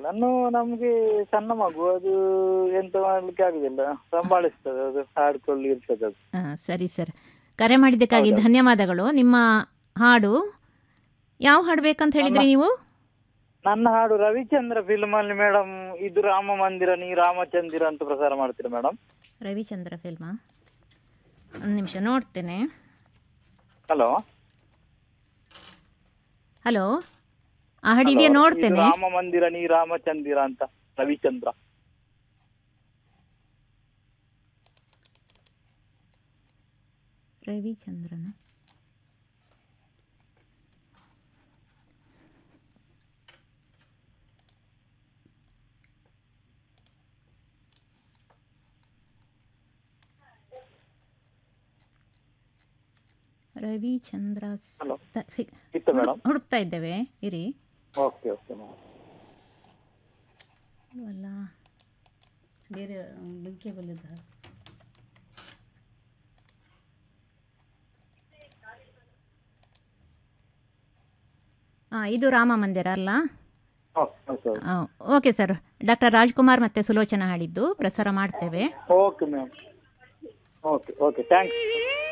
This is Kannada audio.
ಮಕ್ಕಳನ್ನು ನಮ್ಗೆ ಸಣ್ಣ ಮಗು ಅದು ಎಂತ ಮಾಡ್ಲಿಕ್ಕೆ ಆಗುದಿಲ್ಲ ಸಂಭಾಳಿಸ್ತದೆ ಅದು ಹಾಡ್ಕೊಳ್ಳಿ ಇರ್ತದೆ ಅದು ಆ, ಸರಿ ಸರ್ ಕರೆ ಮಾಡಿದ್ದಕ್ಕಾಗಿ ಧನ್ಯವಾದಗಳು ನಿಮ್ಮ ಹಾಡು ಯಾವ ಹಾಡು ಬೇಕಂತ ಹೇಳಿದ್ರಿ ನೀವು ನನ್ನ ಹಾಡು ರವಿಚಂದ್ರ ಫಿಲ್ಮ್ ಅಲ್ಲಿ ಮೇಡಮ್ ಇದು ರಾಮ ಮಂದಿರ ನೀ ರಾಮಚಂದಿರ ಅಂತ ಪ್ರಸಾರ ಮಾಡ್ತೀರಾ ಮೇಡಮ್ ರವಿಚಂದ್ರ ಫಿಲ್ಮಾ ಒಂದು ನಿಮಿಷ ನೋಡ್ತೇನೆ ಹಲೋ ಹಲೋ ಆ ಹಾಡಿದೆಯಾ ನೋಡ್ತೇನೆ ರಾಮ ಮಂದಿರ ನೀ ರಾಮಚಂದಿರ ಅಂತ ರವಿಚಂದ್ರ ರವಿಚಂದ್ರನ ರವಿಚಂದ್ರ ಹಲೋ ತ- ಸಿ- ಇತ್ತು ಮೇಡಮ್ ಹುಡುಕ್ತಾ ಇದ್ದೇವೆ ಇರಿ ಓಕೆ ಓಕೆ ಮೇಡಮ್ ಅಲ್ಲ ಬೇರೆ ಬೆಂಕಿ ಬಲ್ಲಿದ್ದ ಹಾಂ ಇದು ರಾಮ ಮಂದಿರ ಅಲ್ಲ ಓಕೆ ಆ, ಓಕೆ ಸರ್ ಡಾಕ್ಟರ್ ರಾಜ್ಕುಮಾರ್ ಮತ್ತು ಸುಲೋಚನಾ ಹಾಡಿದ್ದು ಪ್ರಸಾರ ಮಾಡ್ತೇವೆ okay ma'am okay okay thanks